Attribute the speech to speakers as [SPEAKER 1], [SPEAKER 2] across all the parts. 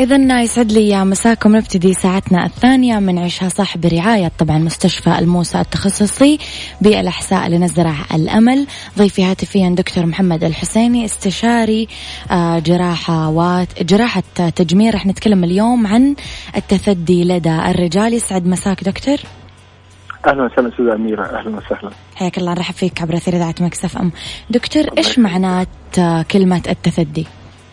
[SPEAKER 1] إذا يسعد لي مساكم نبتدي ساعتنا الثانية من عيشها صح برعاية طبعا مستشفى الموسى التخصصي بالأحساء لنزرع الأمل ضيفي هاتفيا دكتور محمد الحسيني استشاري آه، جراحة وجراحة تجميل رح نتكلم اليوم عن التثدي لدى الرجال يسعد مساك دكتور
[SPEAKER 2] اهلا وسهلا استاذه اميره اهلا وسهلا
[SPEAKER 1] حياك الله نرحب فيك عبر اثير اذاعه مكسف ام دكتور ايش معنات آه، كلمه التثدي؟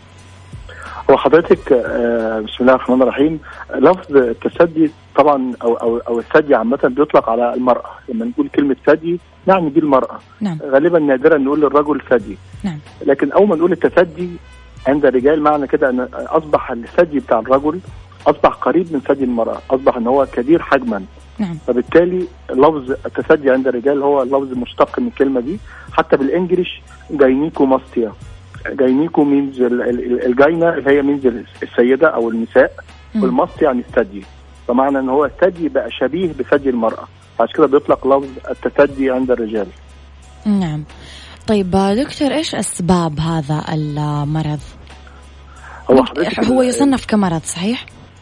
[SPEAKER 2] هو حضرتك آه، بسم الله الرحمن الرحيم لفظ التثدي طبعا او او او الثدي عامه بيطلق على المراه لما نقول كلمه ثدي نعني دي المراه
[SPEAKER 1] نعم
[SPEAKER 2] غالبا نادرا نقول للرجل ثدي
[SPEAKER 1] نعم
[SPEAKER 2] لكن اول ما نقول التثدي عند الرجال معنى كده ان اصبح الثدي بتاع الرجل اصبح قريب من ثدي المراه اصبح ان هو كبير حجما
[SPEAKER 1] نعم
[SPEAKER 2] فبالتالي لفظ التثدي عند الرجال هو لفظ مشتق من الكلمه دي حتى بالانجلش جاينيكوماستيا جاينيكو مينز الجاينه اللي هي مينز السيده او النساء
[SPEAKER 1] مم.
[SPEAKER 2] والماست يعني الثدي فمعنى ان هو الثدي بقى شبيه بثدي المراه عشان كده بيطلق لفظ التثدي عند الرجال
[SPEAKER 1] نعم طيب آه، دكتور ايش اسباب هذا المرض؟
[SPEAKER 2] هو حضرتك
[SPEAKER 1] هو يصنف كمرض صحيح؟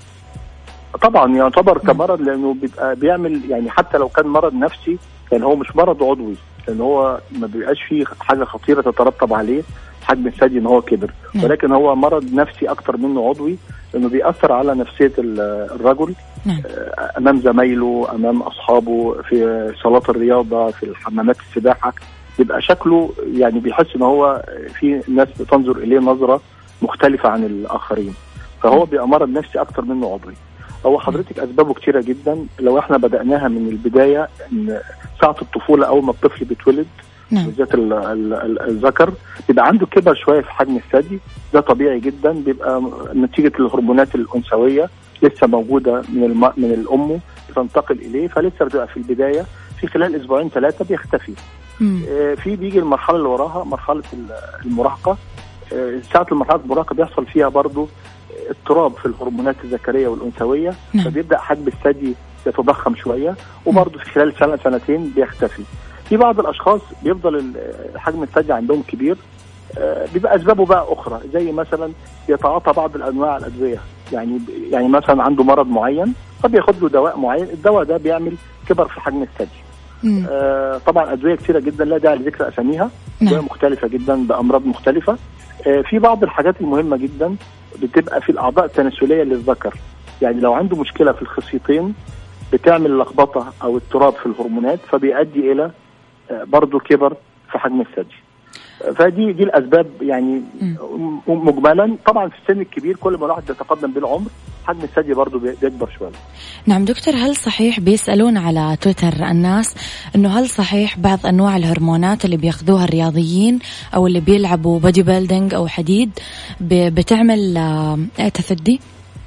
[SPEAKER 2] طبعا يعتبر كمرض لانه بيبقى بيعمل يعني حتى لو كان مرض نفسي يعني هو مش مرض عضوي لان هو ما بيبقاش فيه حاجه خطيره تترتب عليه حجم الثدي ان هو كبر
[SPEAKER 1] نعم.
[SPEAKER 2] ولكن هو مرض نفسي اكتر منه عضوي لانه بيأثر على نفسيه ال- الرجل
[SPEAKER 1] نعم
[SPEAKER 2] آه، امام زمايله امام اصحابه في صالات الرياضه في الحمامات السباحه بيبقى شكله يعني بيحس ان هو في ناس بتنظر اليه نظره مختلفه عن الاخرين فهو بيبقى مرض نفسي اكتر منه عضوي هو حضرتك اسبابه كتيره جدا لو احنا بداناها من البدايه ان ساعه الطفوله اول ما الطفل بيتولد
[SPEAKER 1] نعم
[SPEAKER 2] بالذات ال- ال- ال- الذكر بيبقى عنده كبر شويه في حجم الثدي ده طبيعي جدا بيبقى نتيجه الهرمونات الانثويه لسه موجوده من الم... من الام بتنتقل اليه فلسه بتبقى في البدايه في خلال اسبوعين ثلاثه بيختفي
[SPEAKER 1] مم.
[SPEAKER 2] آه، في بيجي المرحله اللي وراها مرحله ال- المراهقه آه، ساعه المرحله المراهقه بيحصل فيها برضو اضطراب في الهرمونات الذكريه والانثويه
[SPEAKER 1] نعم
[SPEAKER 2] فبيبدا حجم الثدي يتضخم شويه وبرضه في خلال سنه سنتين بيختفي. في بعض الاشخاص بيفضل ال- حجم الثدي عندهم كبير آه، بيبقى اسبابه بقى اخرى زي مثلا يتعاطى بعض الانواع الادويه يعني يعني مثلا عنده مرض معين فبياخد له دواء معين الدواء ده بيعمل كبر في حجم الثدي.
[SPEAKER 1] مم.
[SPEAKER 2] آه، طبعا ادويه كثيره جدا لا داعي لذكر اساميها ادويه
[SPEAKER 1] نعم
[SPEAKER 2] مختلفه جدا بامراض مختلفه آه، في بعض الحاجات المهمه جدا بتبقى في الاعضاء التناسليه للذكر يعني لو عنده مشكله في الخصيتين بتعمل لخبطه او اضطراب في الهرمونات فبيؤدي الى آه، برضه كبر في حجم الثدي آه، فدي دي الاسباب يعني م- مجملا طبعا في السن الكبير كل ما الواحد بيتقدم بالعمر حجم الثدي برضه بي- بيكبر شويه
[SPEAKER 1] نعم دكتور هل صحيح بيسألون على تويتر الناس انه هل صحيح بعض انواع الهرمونات اللي بياخذوها الرياضيين او اللي بيلعبوا بودي بيلدينج او حديد ب- بتعمل آه، تثدي؟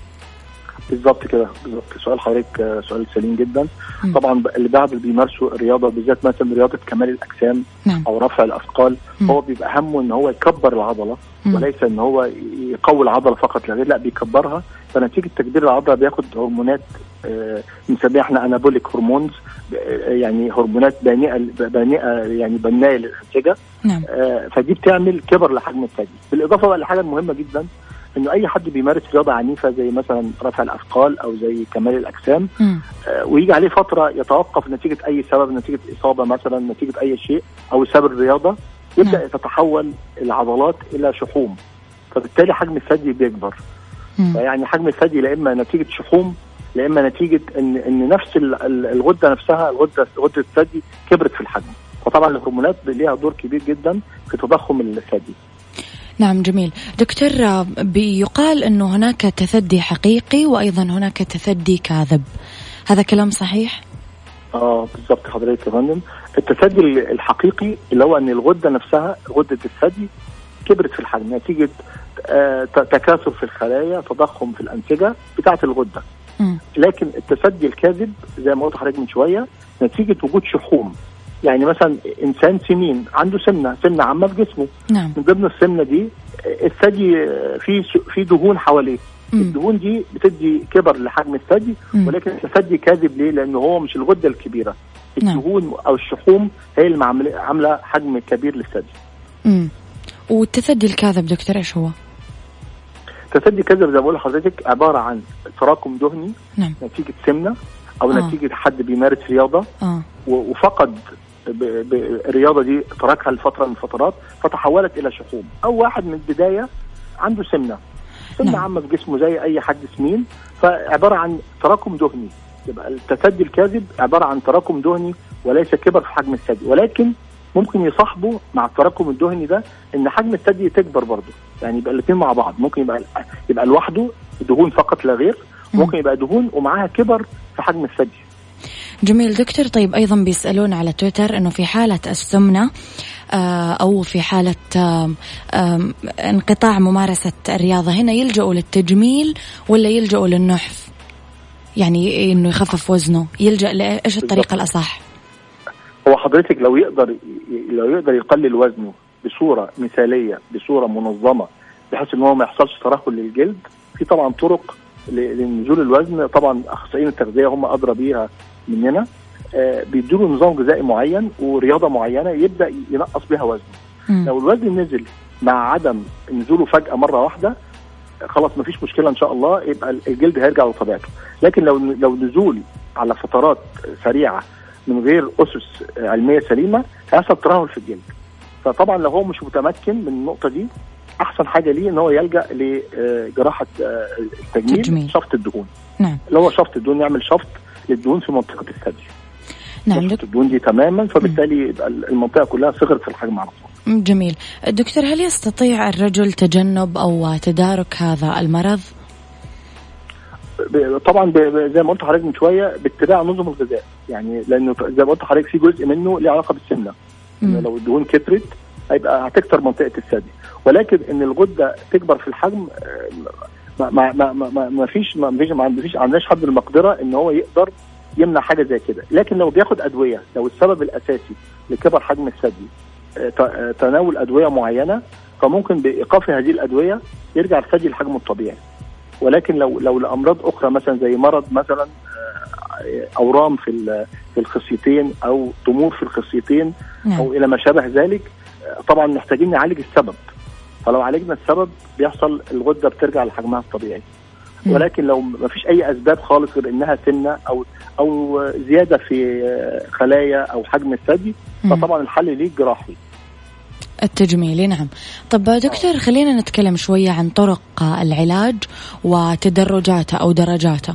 [SPEAKER 2] بالظبط كده بالظبط سؤال حضرتك آه، سؤال سليم جدا
[SPEAKER 1] مم.
[SPEAKER 2] طبعا اللي بعد اللي بيمارسوا الرياضه بالذات مثلا رياضه كمال الاجسام
[SPEAKER 1] نعم
[SPEAKER 2] او رفع الاثقال
[SPEAKER 1] مم.
[SPEAKER 2] هو بيبقى همه ان هو يكبر العضله
[SPEAKER 1] مم.
[SPEAKER 2] وليس ان هو يقوي العضله فقط لا غير لا بيكبرها فنتيجه تكبير العضله بياخد هرمونات آه، بنسميها احنا انابوليك هرمونز آه، يعني هرمونات بانئه بانئه يعني بنايه للانسجه
[SPEAKER 1] نعم
[SPEAKER 2] آه، فدي بتعمل كبر لحجم الثدي بالاضافه بقى لحاجه مهمه جدا انه اي حد بيمارس رياضه عنيفه زي مثلا رفع الاثقال او زي كمال الاجسام
[SPEAKER 1] مم.
[SPEAKER 2] آه، ويجي عليه فتره يتوقف نتيجه اي سبب نتيجه اصابه مثلا نتيجه اي شيء او سبب الرياضه يبدا
[SPEAKER 1] نعم.
[SPEAKER 2] تتحول العضلات الى شحوم فبالتالي حجم الثدي بيكبر
[SPEAKER 1] مم.
[SPEAKER 2] فيعني حجم الثدي لا اما نتيجه شحوم لا اما نتيجه ان ان نفس ال- ال- الغده نفسها الغده غده الثدي كبرت في الحجم فطبعا الهرمونات ليها دور كبير جدا في تضخم الثدي
[SPEAKER 1] نعم جميل دكتور آه، بيقال انه هناك تثدي حقيقي وايضا هناك تثدي كاذب هذا كلام صحيح؟
[SPEAKER 2] اه بالظبط حضرتك يا فندم التثدي ال- الحقيقي اللي هو ان الغده نفسها غده الثدي كبرت في الحجم نتيجه آه ت- تكاثر في الخلايا تضخم في الانسجه بتاعه الغده
[SPEAKER 1] مم.
[SPEAKER 2] لكن التثدي الكاذب زي ما قلت لحضرتك من شويه نتيجه وجود شحوم يعني مثلا انسان سمين عنده سمنه سمنه عامه في جسمه
[SPEAKER 1] نعم
[SPEAKER 2] من ضمن السمنه دي آه، الثدي آه، فيه س- فيه دهون حواليه
[SPEAKER 1] مم.
[SPEAKER 2] الدهون دي بتدي كبر لحجم الثدي
[SPEAKER 1] مم.
[SPEAKER 2] ولكن التثدي كاذب ليه؟ لانه هو مش الغده الكبيره
[SPEAKER 1] نعم.
[SPEAKER 2] الدهون او الشحوم هي اللي عامله عامله حجم كبير للثدي
[SPEAKER 1] مم. والتثدي الكاذب دكتور ايش هو؟
[SPEAKER 2] التسدي الكاذب زي ما بقول لحضرتك عباره عن تراكم دهني
[SPEAKER 1] نعم
[SPEAKER 2] نتيجه سمنه او
[SPEAKER 1] آه.
[SPEAKER 2] نتيجه حد بيمارس رياضه
[SPEAKER 1] اه
[SPEAKER 2] و- وفقد ب- ب- الرياضه دي تركها لفتره من الفترات فتحولت الى شحوم او واحد من البدايه عنده سمنه سمنه
[SPEAKER 1] نعم.
[SPEAKER 2] عامه في جسمه زي اي حد سمين فعباره عن تراكم دهني يبقى التسدي الكاذب عباره عن تراكم دهني وليس كبر في حجم الثدي ولكن ممكن يصاحبه مع التراكم الدهني ده ان حجم الثدي تكبر برضه يعني يبقى الاثنين مع بعض ممكن يبقى يبقى لوحده دهون فقط لا غير
[SPEAKER 1] مم.
[SPEAKER 2] ممكن يبقى دهون ومعاها كبر في حجم الثدي
[SPEAKER 1] جميل دكتور طيب أيضا بيسألون على تويتر أنه في حالة السمنة آه، أو في حالة آم، آم، انقطاع ممارسة الرياضة هنا يلجأوا للتجميل ولا يلجأوا للنحف يعني أنه يخفف وزنه يلجأ لإيش الطريقة
[SPEAKER 2] بالضبط.
[SPEAKER 1] الأصح
[SPEAKER 2] هو حضرتك لو يقدر لو يقدر يقلل وزنه بصوره مثاليه بصوره منظمه بحيث ان هو ما يحصلش ترهل للجلد في طبعا طرق ل- لنزول الوزن طبعا اخصائيين التغذيه هم ادرى بيها مننا آه بيدوا له نظام غذائي معين ورياضه معينه يبدا ينقص بيها وزنه
[SPEAKER 1] مم.
[SPEAKER 2] لو الوزن نزل مع عدم نزوله فجاه مره واحده خلاص مفيش مشكله ان شاء الله يبقى الجلد هيرجع لطبيعته لكن لو لو نزول على فترات سريعه من غير اسس علميه سليمه هيحصل ترهل في الجلد فطبعا لو هو مش متمكن من النقطه دي احسن حاجه ليه ان هو يلجا لجراحه التجميل
[SPEAKER 1] تجميل.
[SPEAKER 2] شفط الدهون
[SPEAKER 1] نعم
[SPEAKER 2] اللي هو شفط الدهون يعمل شفط للدهون في منطقه الثدي
[SPEAKER 1] نعم
[SPEAKER 2] شفط
[SPEAKER 1] دك...
[SPEAKER 2] الدهون دي تماما فبالتالي يبقى المنطقه كلها صغرت في الحجم على طول
[SPEAKER 1] جميل دكتور هل يستطيع الرجل تجنب أو تدارك هذا المرض
[SPEAKER 2] ب- طبعا ب- ب- زي ما قلت لحضرتك من شويه باتباع نظم الغذاء يعني لانه زي ما قلت لحضرتك في جزء منه له علاقه بالسمنه إن
[SPEAKER 1] مم.
[SPEAKER 2] لو الدهون كترت هيبقى هتكتر منطقه الثدي ولكن ان الغده تكبر في الحجم آه، ما ما ما ما, ما, ما فيش ما فيش ما عندناش عندناش حد المقدره ان هو يقدر يمنع حاجه زي كده لكن لو بياخد ادويه لو السبب الاساسي لكبر حجم الثدي آه، ت- آه، تناول ادويه معينه فممكن بايقاف هذه الادويه يرجع الثدي لحجمه الطبيعي ولكن لو لو لامراض اخرى مثلا زي مرض مثلا آه، اورام في ال- في الخصيتين او tumor في الخصيتين
[SPEAKER 1] نعم
[SPEAKER 2] او الى ما شابه ذلك آه، طبعا محتاجين نعالج السبب فلو عالجنا السبب بيحصل الغده بترجع لحجمها الطبيعي
[SPEAKER 1] مم.
[SPEAKER 2] ولكن لو ما فيش اي اسباب خالص غير انها سمنه او او زياده في آه، خلايا او حجم الثدي
[SPEAKER 1] مم.
[SPEAKER 2] فطبعا الحل ليه جراحي
[SPEAKER 1] التجميلي نعم طب دكتور خلينا نتكلم شوية عن طرق العلاج وتدرجاته أو درجاته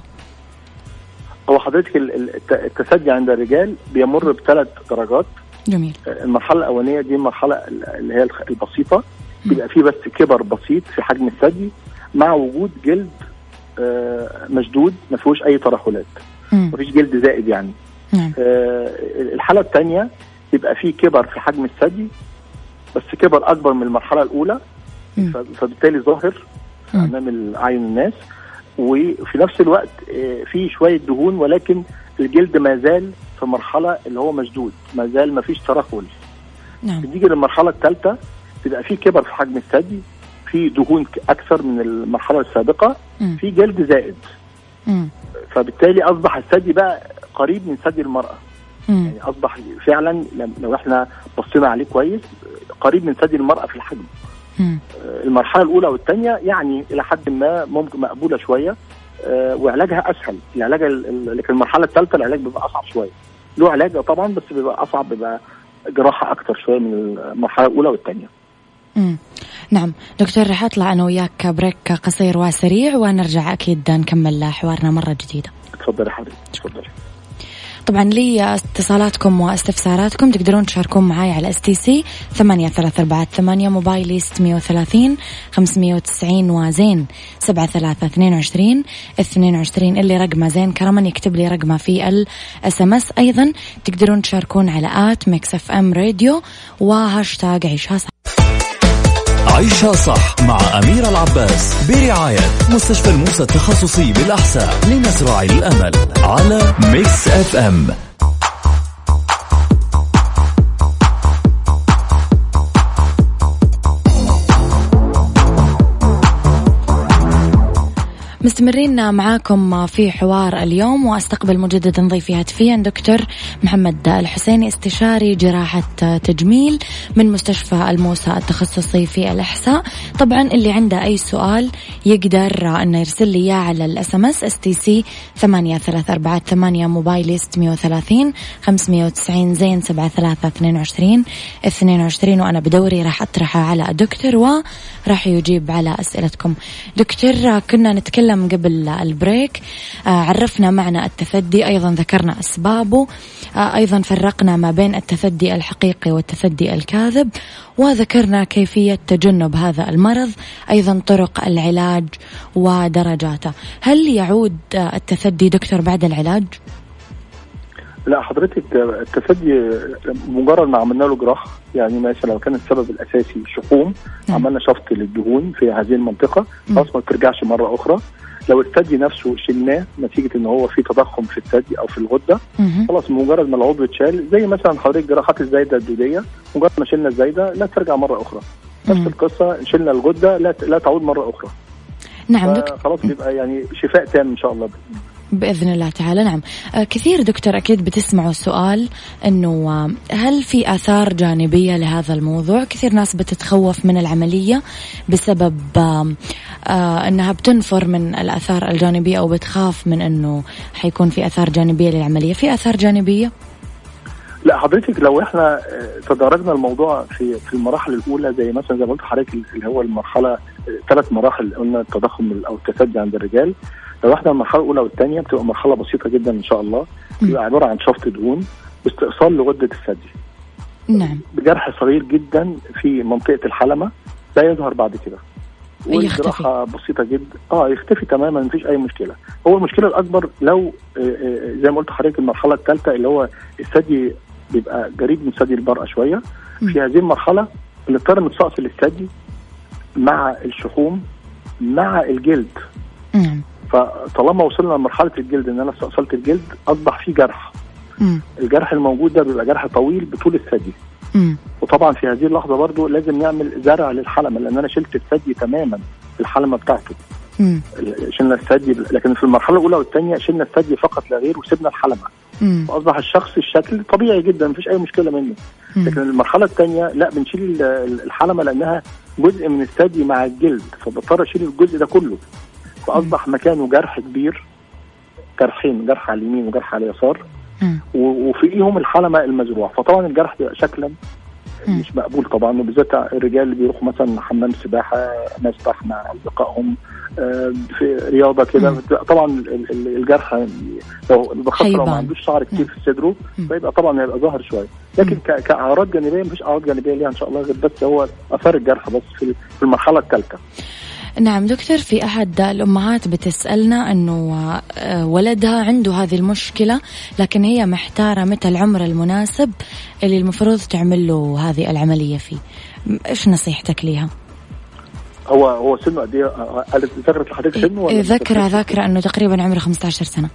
[SPEAKER 2] هو حضرتك ال- ال- الت- التسدي عند الرجال بيمر بثلاث درجات
[SPEAKER 1] جميل
[SPEAKER 2] المرحله الاولانيه دي المرحله اللي هي الخ- البسيطه بيبقى فيه بس كبر بسيط في حجم الثدي مع وجود جلد آه، مشدود ما فيهوش اي ترهلات
[SPEAKER 1] مم.
[SPEAKER 2] مفيش جلد زائد يعني
[SPEAKER 1] نعم
[SPEAKER 2] آه، الحاله الثانيه بيبقى فيه كبر في حجم الثدي بس كبر اكبر من المرحله الاولى
[SPEAKER 1] مم.
[SPEAKER 2] ف- فبالتالي ظاهر
[SPEAKER 1] مم.
[SPEAKER 2] امام اعين الناس وفي نفس الوقت آه، في شويه دهون ولكن الجلد ما زال في مرحله اللي هو مشدود ما زال ما فيش ترهل
[SPEAKER 1] نعم
[SPEAKER 2] بنيجي للمرحله الثالثه بيبقى في كبر في حجم الثدي في دهون ك- اكثر من المرحله السابقه
[SPEAKER 1] مم.
[SPEAKER 2] في جلد زائد
[SPEAKER 1] مم.
[SPEAKER 2] فبالتالي اصبح الثدي بقى قريب من ثدي المراه
[SPEAKER 1] مم.
[SPEAKER 2] يعني اصبح فعلا لم- لو احنا بصينا عليه كويس قريب من ثدي المراه في الحجم
[SPEAKER 1] مم.
[SPEAKER 2] آه، المرحله الاولى والثانيه يعني الى حد ما ممكن مقبوله شويه آه، وعلاجها اسهل العلاج ال- ال- لكن المرحله الثالثه العلاج بيبقى اصعب شويه له علاج طبعا بس بيبقى اصعب بيبقى جراحه اكتر شويه من المرحله الاولى والثانيه
[SPEAKER 1] مم. نعم دكتور رح أطلع أنا وياك بريك قصير وسريع ونرجع أكيد نكمل حوارنا مرة جديدة
[SPEAKER 2] اتفضلي حضرتك اتفضلي
[SPEAKER 1] طبعا لي اتصالاتكم واستفساراتكم تقدرون تشاركون معي على اس تي سي ثمانية ثلاثة أربعة ثمانية موبايلي ستمية وثلاثين خمسمية وتسعين وزين سبعة ثلاثة اثنين وعشرين اثنين وعشرين اللي رقمه زين كرما يكتب لي رقمه في الاس ام اس أيضا تقدرون تشاركون على آت ميكس اف ام راديو وهاشتاج عيشها صح
[SPEAKER 3] عيشها صح مع أميرة العباس برعاية مستشفى الموسى التخصصي بالأحساء لمزرعة الأمل على ميكس اف ام
[SPEAKER 1] مستمرين معاكم في حوار اليوم واستقبل مجددا ضيفي هاتفيا دكتور محمد الحسيني استشاري جراحة تجميل من مستشفى الموسى التخصصي في الإحساء طبعا اللي عنده أي سؤال يقدر أنه يرسل لي إياه على الاس ام اس اس تي سي ثمانية ثلاثة أربعة ثمانية موبايلي ستمية وثلاثين خمسمية وتسعين زين سبعة ثلاثة اثنين وعشرين اثنين وعشرين وأنا بدوري راح أطرحه على الدكتور وراح يجيب على أسئلتكم دكتور كنا نتكلم قبل البريك آه، عرفنا معنى التثدي أيضا ذكرنا أسبابه آه، أيضا فرقنا ما بين التثدي الحقيقي والتثدي الكاذب وذكرنا كيفية تجنب هذا المرض أيضا طرق العلاج ودرجاته هل يعود التثدي دكتور بعد العلاج؟
[SPEAKER 2] لا حضرتك التثدي مجرد ما عملنا له جراحه يعني مثلا لو كان السبب الاساسي شحوم
[SPEAKER 1] نعم.
[SPEAKER 2] عملنا شفط للدهون في هذه المنطقه
[SPEAKER 1] مم.
[SPEAKER 2] خلاص ما ترجعش مره اخرى لو الثدي نفسه شلناه نتيجه ان هو في تضخم في الثدي او في الغده
[SPEAKER 1] مهم.
[SPEAKER 2] خلاص مجرد ما العضو اتشال زي مثلا حضرتك جراحات الزايده الدوديه مجرد ما شلنا الزايده لا ترجع مره اخرى نفس
[SPEAKER 1] مم.
[SPEAKER 2] القصه شلنا الغده لا لا تعود مره اخرى
[SPEAKER 1] نعم دكتور
[SPEAKER 2] خلاص بيبقى يعني شفاء تام ان شاء الله بإذن الله.
[SPEAKER 1] بإذن الله تعالى نعم آه، كثير دكتور أكيد بتسمعوا السؤال أنه آه، هل في آثار جانبية لهذا الموضوع كثير ناس بتتخوف من العملية بسبب آم، آه، أنها بتنفر من الآثار الجانبية أو بتخاف من أنه حيكون في آثار جانبية للعملية في آثار جانبية
[SPEAKER 2] لا حضرتك لو احنا آه، تدرجنا الموضوع في في المراحل الاولى زي مثلا زي ما قلت لحضرتك اللي هو المرحله ثلاث مراحل قلنا التضخم او التثدي عند الرجال لو احنا المرحله الاولى والثانيه بتبقى مرحله بسيطه جدا ان شاء الله
[SPEAKER 1] مم.
[SPEAKER 2] بيبقى عباره عن شفط دهون باستئصال لغده الثدي
[SPEAKER 1] نعم
[SPEAKER 2] بجرح صغير جدا في منطقه الحلمه لا يظهر بعد كده والجراحه بسيطه جدا اه يختفي تماما مفيش اي مشكله هو المشكله الاكبر لو آه، آه، زي ما قلت لحضرتك المرحله الثالثه اللي هو الثدي بيبقى قريب من ثدي المراه شويه
[SPEAKER 1] مم.
[SPEAKER 2] في هذه المرحله بنضطر نستأصل الثدي مع الشحوم مع الجلد
[SPEAKER 1] نعم
[SPEAKER 2] فطالما وصلنا لمرحله الجلد ان انا استأصلت الجلد اصبح في جرح
[SPEAKER 1] مم.
[SPEAKER 2] الجرح الموجود ده بيبقى جرح طويل بطول الثدي
[SPEAKER 1] مم.
[SPEAKER 2] وطبعا في هذه اللحظه برضو لازم نعمل زرع للحلمه لان انا شلت الثدي تماما الحلمه بتاعته
[SPEAKER 1] مم.
[SPEAKER 2] شلنا الثدي لكن في المرحله الاولى والثانيه شلنا الثدي فقط لا غير وسيبنا الحلمه
[SPEAKER 1] مم.
[SPEAKER 2] فاصبح الشخص الشكل طبيعي جدا مفيش اي مشكله منه لكن
[SPEAKER 1] مم.
[SPEAKER 2] المرحله الثانيه لا بنشيل ال- ال- الحلمه لانها جزء من الثدي مع الجلد فبضطر اشيل الجزء ده كله فاصبح مكانه جرح كبير جرحين جرح على اليمين وجرح على اليسار
[SPEAKER 1] مم.
[SPEAKER 2] و- وفوقيهم الحلمه المزروعه فطبعا الجرح بيبقى شكلا
[SPEAKER 1] مم.
[SPEAKER 2] مش مقبول طبعا وبالذات الرجال اللي بيروحوا مثلا حمام سباحه مسبح مع اصدقائهم آه، في رياضه كده
[SPEAKER 1] مم.
[SPEAKER 2] بتبقى طبعا ال- ال- الجرح لو بخاصه لو
[SPEAKER 1] هيبان.
[SPEAKER 2] ما عندوش شعر كتير في صدره
[SPEAKER 1] مم.
[SPEAKER 2] فيبقى طبعا هيبقى ظاهر شويه لكن
[SPEAKER 1] مم.
[SPEAKER 2] ك- كاعراض جانبيه مفيش اعراض جانبيه ليها ان شاء الله غير بس هو اثار الجرح بس في في المرحله الثالثه
[SPEAKER 1] نعم دكتور في أحد الأمهات بتسألنا أنه آه، ولدها عنده هذه المشكلة لكن هي محتارة متى العمر المناسب اللي المفروض تعمل له هذه العملية فيه م- إيش نصيحتك ليها؟
[SPEAKER 2] هو هو سنه قد ايه آه، قالت ذكرت لحضرتك سنه ولا
[SPEAKER 1] إيه،
[SPEAKER 2] ما
[SPEAKER 1] ذكرى
[SPEAKER 2] ذكرتش؟
[SPEAKER 1] ذاكرة أنه تقريبا عمره 15 سنة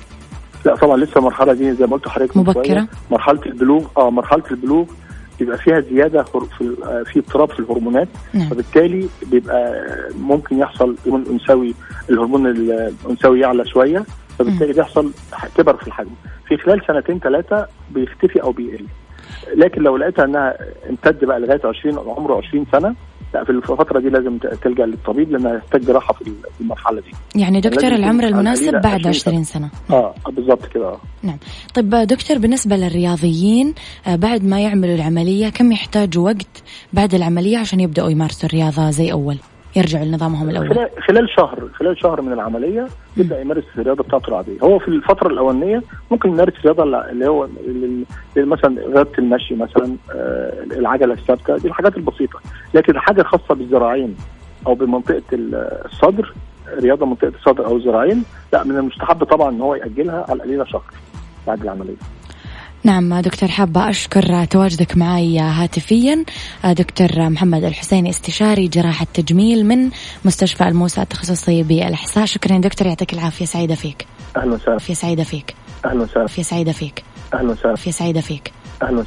[SPEAKER 2] لا طبعا لسه المرحله دي زي ما قلت لحضرتك من
[SPEAKER 1] مبكرة؟
[SPEAKER 2] شوية، مرحله البلوغ اه مرحله البلوغ بيبقى فيها زياده هر- في ال- آه، في اضطراب في الهرمونات
[SPEAKER 1] نعم
[SPEAKER 2] فبالتالي بيبقى ممكن يحصل الهرمون الانثوي الهرمون الانثوي يعلى شويه فبالتالي بيحصل كبر في الحجم في خلال سنتين ثلاثه بيختفي او بيقل لكن لو لقيتها انها امتد بقى لغايه 20 أو عمره 20 سنه لا في الفتره دي لازم ت- تلجا للطبيب لانها تحتاج جراحه في في المرحله دي
[SPEAKER 1] يعني دكتور
[SPEAKER 2] لازم يكون
[SPEAKER 1] العمر
[SPEAKER 2] على
[SPEAKER 1] المناسب
[SPEAKER 2] القليلة
[SPEAKER 1] بعد
[SPEAKER 2] 20 سنة.
[SPEAKER 1] 20 سنة
[SPEAKER 2] اه بالظبط كده اه
[SPEAKER 1] طيب دكتور بالنسبة للرياضيين آه، بعد ما يعملوا العملية كم يحتاجوا وقت بعد العملية عشان يبدأوا يمارسوا الرياضة زي أول يرجعوا لنظامهم الأول
[SPEAKER 2] خلال خلال شهر خلال شهر من العمليه يبدا يمارس الرياضه بتاعته العاديه هو في الفتره الاولانيه ممكن يمارس الرياضه اللي هو ال- ال- مثلا رياضه المشي مثلا آه، العجله الثابته دي الحاجات البسيطه لكن الحاجه الخاصه بالذراعين او بمنطقه ال- الصدر رياضه منطقه الصدر او الذراعين لا من المستحب طبعا ان هو ياجلها على القليله شهر بعد العمليه
[SPEAKER 1] نعم دكتور حابة أشكر تواجدك معي هاتفيا دكتور محمد الحسيني استشاري جراحة تجميل من مستشفى الموسى التخصصي بالإحساء شكرا دكتور يعطيك العافية سعيدة فيك
[SPEAKER 2] اهلا وسهلا
[SPEAKER 1] عافية سعيدة فيك
[SPEAKER 2] اهلا وسهلا
[SPEAKER 1] عافية سعيدة فيك
[SPEAKER 2] اهلا وسهلا
[SPEAKER 1] عافية سعيدة فيك
[SPEAKER 2] اهلا